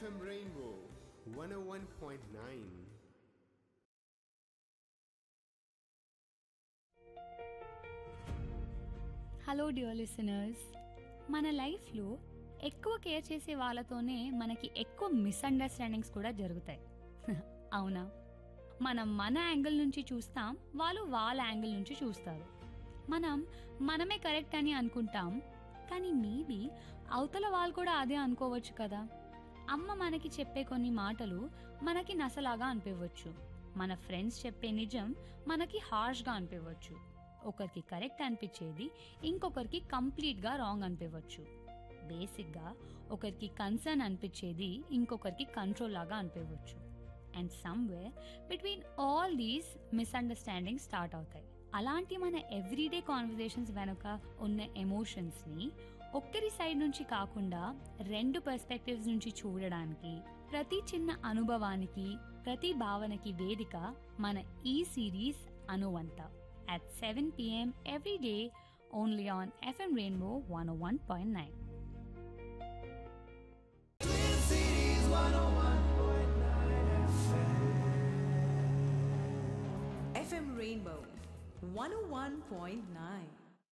FM Rainbow 101.9. Hello dear listeners మన లైఫ్లో ఎక్కువ కేర్ చేసే వాళ్ళతోనే మనకి ఎక్కువ మిస్అండర్స్టాండింగ్స్ కూడా జరుగుతాయి అవునా మనం మన యాంగిల్ నుంచి చూస్తాం వాళ్ళు వాళ్ళ యాంగిల్ నుంచి చూస్తారు మనం మనమే కరెక్ట్ అని అనుకుంటాం కానీ మేబీ అవతల వాళ్ళు కూడా అదే అనుకోవచ్చు కదా అమ్మ మనకి చెప్పే కొన్ని మాటలు మనకి నసలాగా అనిపించవచ్చు మన ఫ్రెండ్స్ చెప్పే నిజం మనకి హార్ష్గా అనిపించవచ్చు ఒకరికి కరెక్ట్ అనిపించేది ఇంకొకరికి కంప్లీట్గా రాంగ్ అనిపించవచ్చు బేసిక్గా ఒకరికి కన్సర్న్ అనిపించేది ఇంకొకరికి కంట్రోల్ లాగా అనిపించవచ్చు and somewhere between all these misunderstanding start అవుతాయి అలాంటి మన ఎవ్రీడే కాన్వర్జేషన్స్ వెనుక ఉన్న ఎమోషన్స్ని ఒక్కరి సైడ్ నుంచి కాకుండా రెండు పర్స్పెక్టివ్స్ నుంచి చూడడానికి ప్రతి చిన్న అనుభవానికి ప్రతి భావనకి వేదిక మన ఈ సిరీస్ అనువంత at 7 p.m. every day only on FM Rainbow 101.9. FM Rainbow 101.9.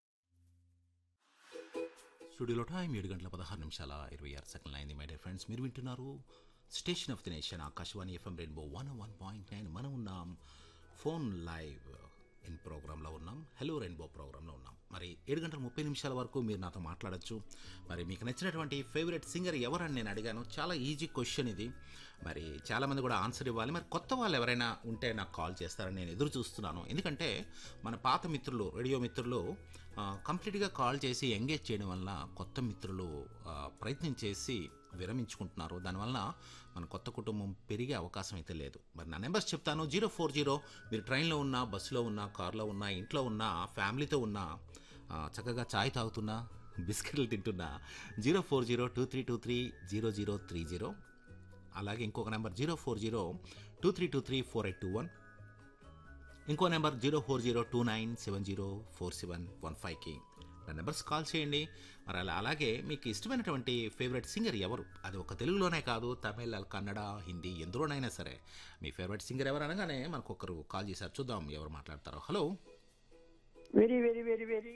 స్టూడియోలో టైం ఏడు గంటల పదహారు నిమిషాల ఇరవై ఆరు సెకండ్లు అయింది మై డియర్ ఫ్రెండ్స్ మీరు వింటున్నారు station of the nation Akashvani FM rainbow one one point nine మనం ఉన్నాం ఫోన్ లైవ్ ఇన్ ప్రోగ్రాంలో ఉన్నాం హలో రెయిన్బో ప్రోగ్రాంలో ఉన్నాం మరి ఏడు గంటల ముప్పై నిమిషాల వరకు మీరు నాతో మాట్లాడచ్చు మరి మీకు నచ్చినటువంటి ఫేవరెట్ సింగర్ ఎవరని నేను అడిగాను చాలా ఈజీ క్వశ్చన్ ఇది మరి చాలామంది కూడా ఆన్సర్ ఇవ్వాలి మరి కొత్త వాళ్ళు ఎవరైనా ఉంటే నాకు కాల్ చేస్తారని నేను ఎదురు చూస్తున్నాను ఎందుకంటే మన పాత మిత్రులు రేడియో మిత్రులు ఆ, కంప్లీట్గా కాల్ చేసి ఎంగేజ్ చేయడం వల్ల కొత్త మిత్రులు ఆ, ప్రయత్నం చేసి విరమించుకుంటున్నారు దానివల్ల మన కొత్త కుటుంబం పెరిగే అవకాశం అయితే లేదు మరి నా నెంబర్స్ చెప్తాను జీరో ఫోర్ జీరో మీరు ట్రైన్లో ఉన్నా బస్సులో ఉన్నా కార్లో ఉన్నా ఇంట్లో ఉన్నా ఫ్యామిలీతో ఉన్నా ఆ, చక్కగా చాయ్ తాగుతున్నా బిస్కెట్లు తింటున్నా zero four zero two three two three zero zero three zero అలాగే ఇంకొక number zero four zero two three two three four eight two one ఇంకో number zero four zero two nine seven zero four seven one ఫైవ్కి నా numbers call చేయండి మరి అలా అలాగే మీకు ఇష్టమైనటువంటి ఫేవరెట్ సింగర్ ఎవరు అది ఒక తెలుగులోనే కాదు తమిళ కన్నడ హిందీ ఎందులోనైనా సరే మీ ఫేవరెట్ సింగర్ ఎవరు అనగానే మనకు ఒకరు కాల్ చేశారు చూద్దాం ఎవరు మాట్లాడతారో hello very very very very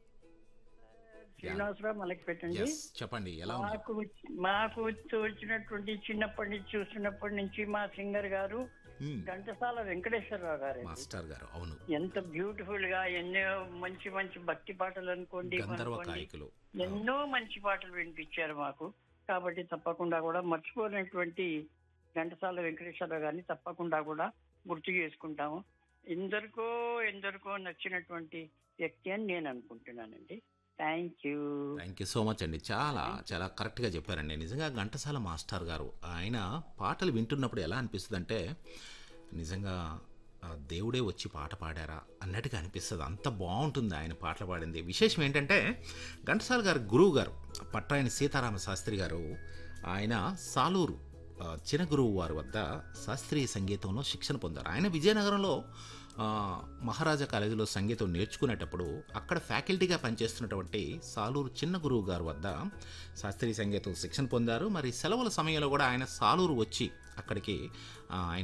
Srinivasarao మనకి పెట్టండి ఎస్ చెప్పండి ఎలా ఉన్నారు మాకు మాకు వచ్చినటువంటి చిన్నప్పటి నుంచి చూస్తున్నప్పటి నుంచి మా సింగర్ గారు Hmm. ఘంటసాల వెంకటేశ్వరరావు గారు మాస్టర్ గారు అవును ఎంత బ్యూటిఫుల్ గా ఎన్నో మంచి మంచి భక్తి పాటలు అనుకోండి గంధర్వ అనుకోండి. గాయకులు ఎన్నో మంచి పాటలు వినిపించారు మాకు కాబట్టి తప్పకుండా కూడా మర్చిపోలేనటువంటి ఘంటసాల వెంకటేశ్వరరావు గారిని తప్పకుండా కూడా గుర్తు చేసుకుంటాము ఎందరికో ఎందరికో నచ్చినటువంటి వ్యక్తి అని నేను అనుకుంటున్నానండి thank you thank you so much అండి చాలా చాలా కరెక్ట్గా చెప్పారండి నిజంగా ఘంటసాల మాస్టర్ గారు ఆయన పాటలు వింటున్నప్పుడు ఎలా అనిపిస్తుంది అంటే నిజంగా ఆ, దేవుడే వచ్చి పాట పాడారా అన్నట్టుగా అనిపిస్తుంది అంత బాగుంటుంది ఆయన పాటలు పాడింది విశేషం ఏంటంటే ఘంటసాల గారు గురువు గారు పట్టాయని సీతారామ శాస్త్రి గారు ఆయన సాలూరు ఆ, చిన్న గురువు వారి వద్ద శాస్త్రీయ సంగీతంలో శిక్షణ పొందారు ఆయన విజయనగరంలో ఆ, మహారాజా కాలేజీలో సంగీతం నేర్చుకునేటప్పుడు అక్కడ ఫ్యాకల్టీగా పనిచేస్తున్నటువంటి సాలూరు చిన్న గురువు గారి వద్ద శాస్త్రీయ సంగీతం శిక్షణ పొందారు మరి సెలవుల సమయంలో కూడా ఆయన సాలూరు వచ్చి అక్కడికి ఆ, ఆయన